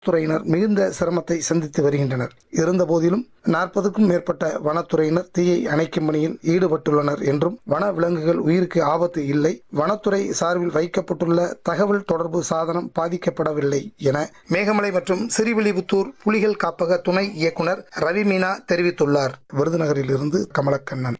துறையினர் மிகுந்த சிரமத்தை சந்தித்து வருகின்றனர் இருந்தபோதிலும் நாற்பதுக்கும் மேற்பட்ட வனத்துறையினர் தீயை அணைக்கும் பணியில் ஈடுபட்டுள்ளனர் என்றும் வன விலங்குகள் உயிருக்கு ஆபத்து இல்லை வனத்துறை சார்பில் வைக்கப்பட்டுள்ள தகவல் தொடர்பு சாதனம் பாதிக்கப்படவில்லை என மேகமலை மற்றும் சிறுவில்லிபுத்தூர் புலிகள் காப்பக துணை இயக்குனர் ரவி மீனா தெரிவித்துள்ளார் விருதுநகரிலிருந்து கமலக்கண்ணன்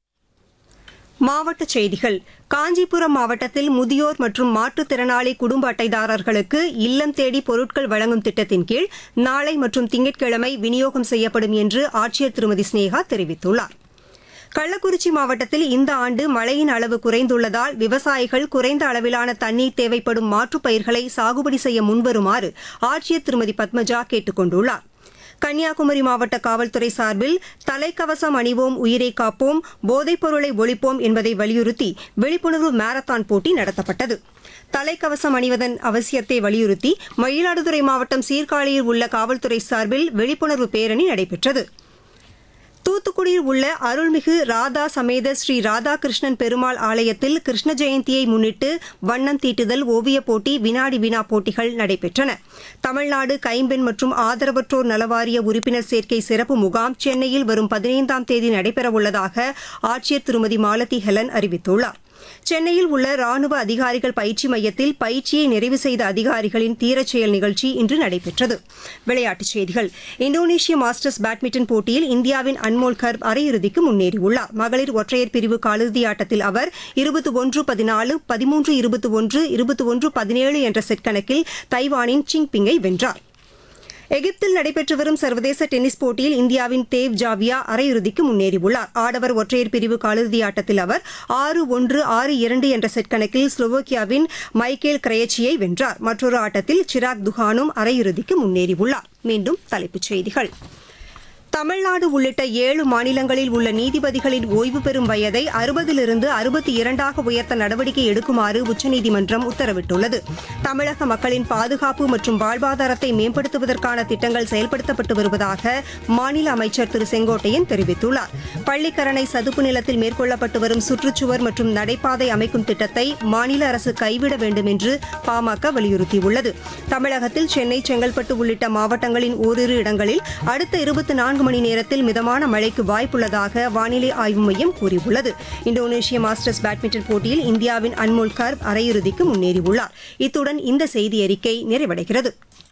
மாவட்டச் செய்திகள் காஞ்சிபுரம் மாவட்டத்தில் முதியோர் மற்றும் மாற்றுத்திறனாளி குடும்ப அட்டைதாரர்களுக்கு இல்லம் தேடி பொருட்கள் வழங்கும் திட்டத்தின் கீழ் நாளை மற்றும் திங்கட்கிழமை விநியோகம் செய்யப்படும் என்று ஆட்சியர் திருமதி ஸ்னேகா தெரிவித்துள்ளார் கள்ளக்குறிச்சி மாவட்டத்தில் இந்த ஆண்டு மழையின் அளவு குறைந்துள்ளதால் விவசாயிகள் குறைந்த அளவிலான தண்ணீர் தேவைப்படும் மாற்றுப் பயிர்களை சாகுபடி செய்ய முன்வருமாறு ஆட்சியர் திருமதி பத்மஜா கேட்டுக் கொண்டுள்ளார் கன்னியாகுமரி மாவட்ட காவல்துறை சார்பில் தலைக்கவசம் அணிவோம் உயிரை காப்போம் போதைப் பொருளை ஒழிப்போம் என்பதை வலியுறுத்தி விழிப்புணர்வு மாரத்தான் போட்டி நடத்தப்பட்டது தலைக்கவசம் அணிவதன் அவசியத்தை வலியுறுத்தி மயிலாடுதுறை மாவட்டம் சீர்காழியில் உள்ள காவல்துறை சார்பில் விழிப்புணர்வு பேரணி நடைபெற்றது தூத்துக்குடியில் உள்ள அருள்மிகு ராதா சமேத ஸ்ரீ ராதாகிருஷ்ணன் பெருமாள் ஆலயத்தில் கிருஷ்ண ஜெயந்தியை முன்னிட்டு வண்ணம் தீட்டுதல் ஓவியப் போட்டி வினாடி வினா போட்டிகள் நடைபெற்றன தமிழ்நாடு கைம்பெண் மற்றும் ஆதரவற்றோர் நலவாரிய உறுப்பினர் சேர்க்கை சிறப்பு முகாம் சென்னையில் வரும் பதினைந்தாம் தேதி நடைபெறவுள்ளதாக ஆட்சியர் திருமதி மாலதி ஹெலன் அறிவித்துள்ளார் சென்னையில் உள்ள ராணுவ அதிகாரிகள் பயிற்சி மையத்தில் பயிற்சியை நிறைவு செய்த அதிகாரிகளின் தீரச் செயல் நிகழ்ச்சி இன்று நடைபெற்றது விளையாட்டுச் செய்திகள் இந்தோனேஷிய மாஸ்டர்ஸ் பேட்மிண்டன் போட்டியில் இந்தியாவின் அன்மோல் கர்ப் அரையிறுதிக்கு முன்னேறியுள்ளார் மகளிர் ஒற்றையர் பிரிவு காலிறுதி ஆட்டத்தில் அவர் இருபத்தி ஒன்று பதினாலு பதிமூன்று இருபத்தி ஒன்று இருபத்தி ஒன்று பதினேழு என்ற செட் கணக்கில் தைவானின் சிங் பிங்கை வென்றார் எகிப்தில் நடைபெற்று வரும் சர்வதேச டென்னிஸ் போட்டியில் இந்தியாவின் தேவ் ஜாவியா அரையிறுதிக்கு முன்னேறியுள்ளார் ஆடவர் ஒற்றையர் பிரிவு காலிறுதி ஆட்டத்தில் அவர் ஆறு ஒன்று ஆறு இரண்டு என்ற செட் கணக்கில் ஸ்லோவோக்கியாவின் மைக்கேல் கிரயச்சியை வென்றார் மற்றொரு ஆட்டத்தில் சிராக் துஹானும் அரையிறுதிக்கு முன்னேறியுள்ளார் மீண்டும் தலைப்புச் செய்திகள் தமிழ்நாடு உள்ளிட்ட ஏழு மாநிலங்களில் உள்ள நீதிபதிகளின் ஓய்வு பெறும் வயதை அறுபதிலிருந்து அறுபத்தி இரண்டாக உயர்த்த நடவடிக்கை எடுக்குமாறு உச்சநீதிமன்றம் உத்தரவிட்டுள்ளது தமிழக மக்களின் பாதுகாப்பு மற்றும் வாழ்வாதாரத்தை மேம்படுத்துவதற்கான திட்டங்கள் செயல்படுத்தப்பட்டு வருவதாக மாநில அமைச்சர் திரு செங்கோட்டையன் தெரிவித்துள்ளார் பள்ளிக்கரணை சதுப்பு நிலத்தில் மேற்கொள்ளப்பட்டு வரும் சுற்றுச்சுவர் மற்றும் நடைபாதை அமைக்கும் திட்டத்தை மாநில அரசு கைவிட வேண்டும் என்று பாமக வலியுறுத்தியுள்ளது தமிழகத்தில் சென்னை செங்கல்பட்டு உள்ளிட்ட மாவட்டங்களின் ஓரிரு இடங்களில் அடுத்த இருபத்தி நான்கு மணி நேரத்தில் மிதமான மழைக்கு வாய்ப்புள்ளதாக வானிலை ஆய்வு மையம் கூறியுள்ளது இந்தோனேஷிய மாஸ்டர்ஸ் பேட்மிண்டன் போட்டியில் இந்தியாவின் அன்மோல் கர்ப் அரையிறுதிக்கு முன்னேறியுள்ளார் இத்துடன் இந்த செய்தி அறிக்கை நிறைவடைகிறது